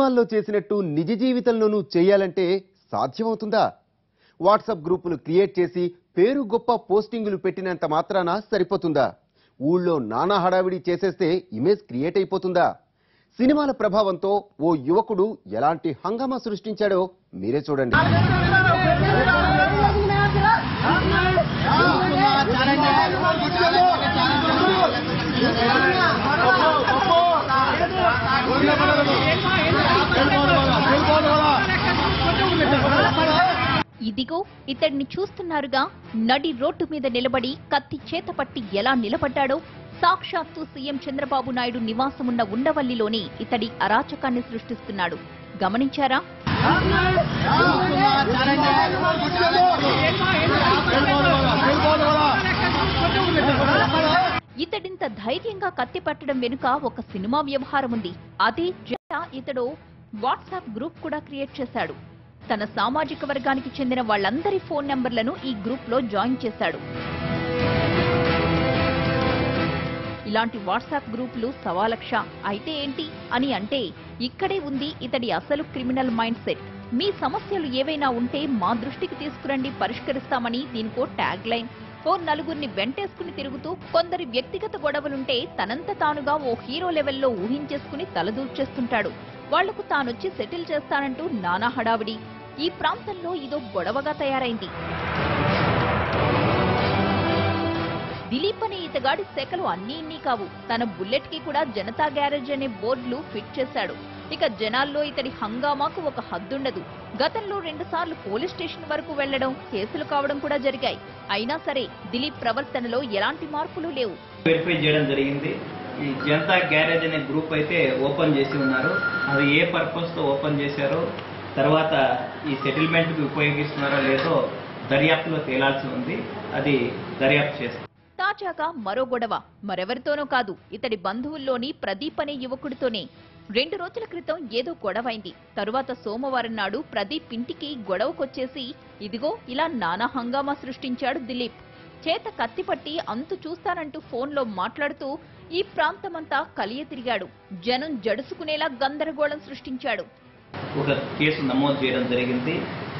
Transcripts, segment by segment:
సినిమాల్లో చేసినట్టు నిజ జీవితంలోనూ చేయాలంటే సాధ్యమవుతుందా వాట్సాప్ గ్రూపులు క్రియేట్ చేసి పేరు గొప్ప పోస్టింగులు పెట్టినంత మాత్రాన సరిపోతుందా ఊళ్ళో నానా హడావిడి చేసేస్తే ఇమేజ్ క్రియేట్ అయిపోతుందా సినిమాల ప్రభావంతో ఓ యువకుడు ఎలాంటి హంగామా సృష్టించాడో మీరే చూడండి ఇదిగో ఇతడిని చూస్తున్నారుగా నడి రోడ్డు మీద నిలబడి కత్తి చేతపట్టి ఎలా నిలబడ్డాడో సాక్షాత్తు సీఎం చంద్రబాబు నాయుడు నివాసమున్న ఉండవల్లిలోని ఇతడి అరాచకాన్ని సృష్టిస్తున్నాడు గమనించారా ఇతడింత ధైర్యంగా కత్తి పట్టడం వెనుక ఒక సినిమా వ్యవహారం ఉంది అదే జట ఇతడు వాట్సాప్ గ్రూప్ కూడా క్రియేట్ చేశాడు తన సామాజిక వర్గానికి చెందిన వాళ్ళందరి ఫోన్ నంబర్లను ఈ గ్రూప్ లో జాయిన్ చేశాడు ఇలాంటి వాట్సాప్ గ్రూపులు సవాలక్ష అయితే ఏంటి అని అంటే ఇక్కడే ఉంది ఇతడి అసలు క్రిమినల్ మైండ్ సెట్ మీ సమస్యలు ఏవైనా ఉంటే మా దృష్టికి తీసుకురండి పరిష్కరిస్తామని దీనికో ట్యాగ్ లైన్ ఓ నలుగురిని వెంటేసుకుని తిరుగుతూ కొందరి వ్యక్తిగత గొడవలుంటే తనంత తానుగా ఓ హీరో లెవెల్లో ఊహించేసుకుని తలదూర్చేస్తుంటాడు వాళ్లకు తానొచ్చి సెటిల్ చేస్తానంటూ నానా హడావిడి ఈ ప్రాంతంలో ఇదో గొడవగా తయారైంది దిలీప్ అనే ఇతగాడి శాఖలు అన్నీ ఇన్ని కావు తన బుల్లెట్ కి కూడా జనతా గ్యారేజ్ అనే బోర్డులు ఫిట్ చేశాడు ఇక జనాల్లో ఇతడి హంగామాకు ఒక హద్దుండదు గతంలో రెండుసార్లు పోలీస్ స్టేషన్ వరకు వెళ్లడం కేసులు కావడం కూడా జరిగాయి అయినా సరే దిలీప్ ప్రవర్తనలో ఎలాంటి మార్పులు లేవు వెరిఫై చేయడం జరిగింది ఈ జనతా గ్యారేజ్ అనే గ్రూప్ అయితే ఓపెన్ చేసి ఉన్నారు అది ఏ పర్పస్తో ఓపెన్ చేశారో తర్వాత ఈ సెటిల్మెంట్కి ఉపయోగిస్తున్నారో లేదో దర్యాప్తులో తేలాల్సి ఉంది అది దర్యాప్తు చేస్తారు తాజాగా మరో గొడవ మరెవరితోనో కాదు ఇతడి బంధువుల్లోని ప్రదీప్ అనే యువకుడితోనే రెండు రోజుల క్రితం ఏదో గొడవైంది తరువాత సోమవారం నాడు ప్రదీప్ ఇంటికి గొడవకొచ్చేసి ఇదిగో ఇలా నానా హంగామా సృష్టించాడు దిలీప్ చేత కత్తిపట్టి అంతు చూస్తానంటూ ఫోన్లో మాట్లాడుతూ ఈ ప్రాంతమంతా కలియ తిరిగాడు జనం జడుసుకునేలా గందరగోళం సృష్టించాడు ఒక కేసు నమోదు చేయడం జరిగింది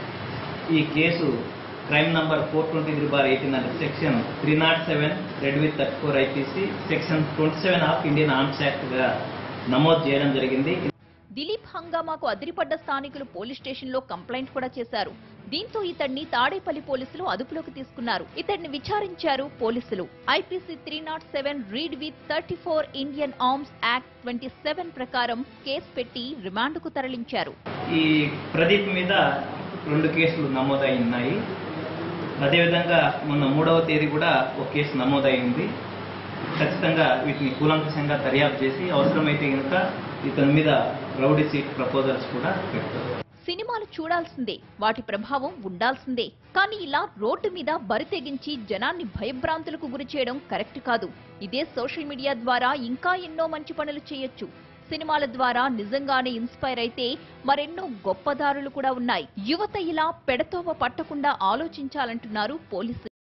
ఈ case crime number four twenty three bar eighteen under section three not seven read with thirty four IPC section twenty seven of Indian arms యాక్ట్గా నమోదు చేయడం జరిగింది దిలీప్ హంగామాకు అదిరిపడ్డ స్థానికులు పోలీస్ స్టేషన్లో కంప్లైంట్ కూడా చేశారు దీంతో ఇతన్ని తాడేపల్లి పోలీసులు అదుపులోకి తీసుకున్నారు ఇతన్ని విచారించారు పోలీసులు IPC three not seven read with thirty four Indian arms act twenty seven ప్రకారం కేసు పెట్టి రిమాండ్కు తరలించారు ఈ ప్రదీప్ మీద రెండు కేసులు నమోదై ఉన్నాయి అదేవిధంగా మొన్న మూడవ తేదీ కూడా ఒక కేసు నమోదైంది ఖచ్చితంగా వీటిని కూలంకషంగా దర్యాప్తు చేసి అవసరమైతే కనుక ఇతని మీద రౌడీ సీట్ ప్రపోజల్స్ కూడా పెడతారు సినిమాలు చూడాల్సిందే వాటి ప్రభావం ఉండాల్సిందే కానీ ఇలా రోడ్డు మీద బరి తెగించి జనాన్ని భయభ్రాంతులకు గురి చేయడం కరెక్ట్ కాదు ఇదే సోషల్ మీడియా ద్వారా ఇంకా ఎన్నో మంచి పనులు చేయొచ్చు సినిమాల ద్వారా నిజంగానే ఇన్స్పైర్ అయితే మరెన్నో గొప్ప దారులు కూడా ఉన్నాయి యువత ఇలా పెడతోవ పట్టకుండా ఆలోచించాలంటున్నారు పోలీసులు